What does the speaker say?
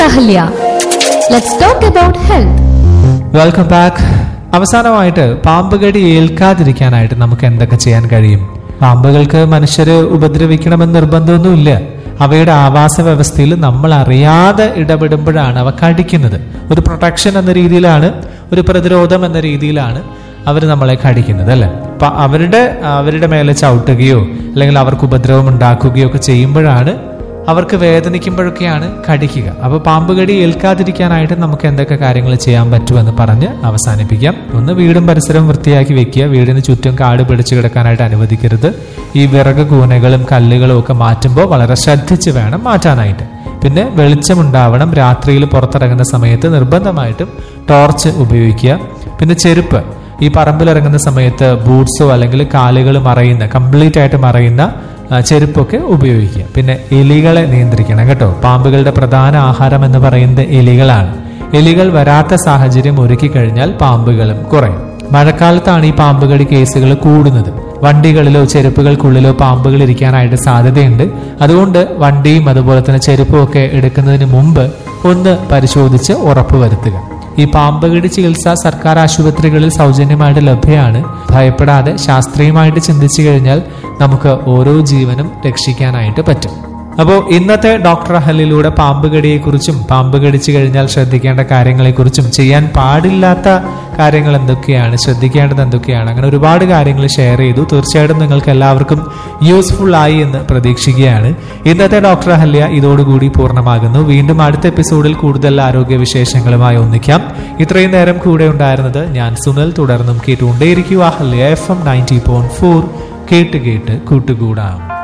Ahalya. Let's talk about health. Welcome back അവസാനമായിട്ട് പാമ്പ് കടി ഏൽക്കാതിരിക്കാനായിട്ട് നമുക്ക് എന്തൊക്കെ ചെയ്യാൻ കഴിയും പാമ്പുകൾക്ക് മനുഷ്യരെ ഉപദ്രവിക്കണമെന്ന് നിർബന്ധമൊന്നുമില്ല അവയുടെ ആവാസ വ്യവസ്ഥയിൽ നമ്മൾ അറിയാതെ ഇടപെടുമ്പോഴാണ് അവ കടിക്കുന്നത് ഒരു പ്രൊട്ടക്ഷൻ എന്ന രീതിയിലാണ് ഒരു പ്രതിരോധം എന്ന രീതിയിലാണ് അവർ നമ്മളെ കടിക്കുന്നത് അല്ലെ അപ്പൊ അവരുടെ അവരുടെ മേലെ ചവിട്ടുകയോ അല്ലെങ്കിൽ അവർക്ക് ഉപദ്രവം ഉണ്ടാക്കുകയോ ഒക്കെ ചെയ്യുമ്പോഴാണ് അവർക്ക് വേദനിക്കുമ്പോഴൊക്കെയാണ് കടിക്കുക അപ്പൊ പാമ്പ് കടി ഏൽക്കാതിരിക്കാനായിട്ട് നമുക്ക് എന്തൊക്കെ കാര്യങ്ങൾ ചെയ്യാൻ പറ്റുമെന്ന് പറഞ്ഞ് അവസാനിപ്പിക്കാം ഒന്ന് വീടും പരിസരവും വൃത്തിയാക്കി വെക്കുക വീടിന് ചുറ്റും കാട് പിടിച്ചു കിടക്കാനായിട്ട് അനുവദിക്കരുത് ഈ വിറക് കൂനകളും കല്ലുകളും ഒക്കെ മാറ്റുമ്പോൾ വളരെ ശ്രദ്ധിച്ച് വേണം മാറ്റാനായിട്ട് പിന്നെ വെളിച്ചമുണ്ടാവണം രാത്രിയിൽ പുറത്തിറങ്ങുന്ന സമയത്ത് നിർബന്ധമായിട്ടും ടോർച്ച് ഉപയോഗിക്കുക പിന്നെ ചെരുപ്പ് ഈ പറമ്പിലിറങ്ങുന്ന സമയത്ത് ബൂട്ട്സോ അല്ലെങ്കിൽ കാലുകൾ മറയുന്ന കംപ്ലീറ്റ് ആയിട്ട് മറയുന്ന ആ, ചെരുപ്പൊക്കെ ഉപയോഗിക്കുക പിന്നെ എലികളെ നിയന്ത്രിക്കണം കേട്ടോ പാമ്പുകളുടെ പ്രധാന ആഹാരം എന്ന് പറയുന്നത് എലികളാണ് എലികൾ വരാത്ത സാഹചര്യം ഒരുക്കി കഴിഞ്ഞാൽ പാമ്പുകളും കുറയും മഴക്കാലത്താണ് ഈ പാമ്പുകടി കേസുകൾ കൂടുന്നത് വണ്ടികളിലോ ചെരുപ്പുകൾക്കുള്ളിലോ പാമ്പുകൾ ഇരിക്കാനായിട്ട് സാധ്യതയുണ്ട് അതുകൊണ്ട് വണ്ടിയും അതുപോലെ തന്നെ ചെരുപ്പും ഒക്കെ എടുക്കുന്നതിന് മുമ്പ് ഒന്ന് പരിശോധിച്ച് ഉറപ്പുവരുത്തുക ഈ പാമ്പുകടി ചികിത്സ സർക്കാർ ആശുപത്രികളിൽ സൗജന്യമായിട്ട് ലഭ്യമാണ് ഭയപ്പെടാതെ ശാസ്ത്രീയമായിട്ട് ചിന്തിച്ചു കഴിഞ്ഞാൽ നമുക്ക് ഓരോ ജീവനും രക്ഷിക്കാനായിട്ട് പറ്റും അപ്പോൾ ഇന്നത്തെ ഡോക്ടർ അഹലിലൂടെ പാമ്പ് കടിയെക്കുറിച്ചും പാമ്പ് കടിച്ചു കഴിഞ്ഞാൽ ശ്രദ്ധിക്കേണ്ട കാര്യങ്ങളെക്കുറിച്ചും ചെയ്യാൻ പാടില്ലാത്ത കാര്യങ്ങൾ എന്തൊക്കെയാണ് ശ്രദ്ധിക്കേണ്ടത് എന്തൊക്കെയാണ് അങ്ങനെ ഒരുപാട് കാര്യങ്ങൾ ഷെയർ ചെയ്തു തീർച്ചയായിട്ടും നിങ്ങൾക്ക് എല്ലാവർക്കും യൂസ്ഫുൾ ആയി എന്ന് പ്രതീക്ഷിക്കുകയാണ് ഇന്നത്തെ ഡോക്ടർ അഹല്യ ഇതോടുകൂടി പൂർണ്ണമാകുന്നു വീണ്ടും അടുത്ത എപ്പിസോഡിൽ കൂടുതൽ ആരോഗ്യ വിശേഷങ്ങളുമായി ഒന്നിക്കാം ഇത്രയും നേരം കൂടെ ഉണ്ടായിരുന്നത് ഞാൻ സുനൽ തുടർന്നും കേട്ടുകൊണ്ടേയിരിക്കുക Ahalya F M ninety point four കേട്ട് കേട്ട് കൂട്ടുകൂടാം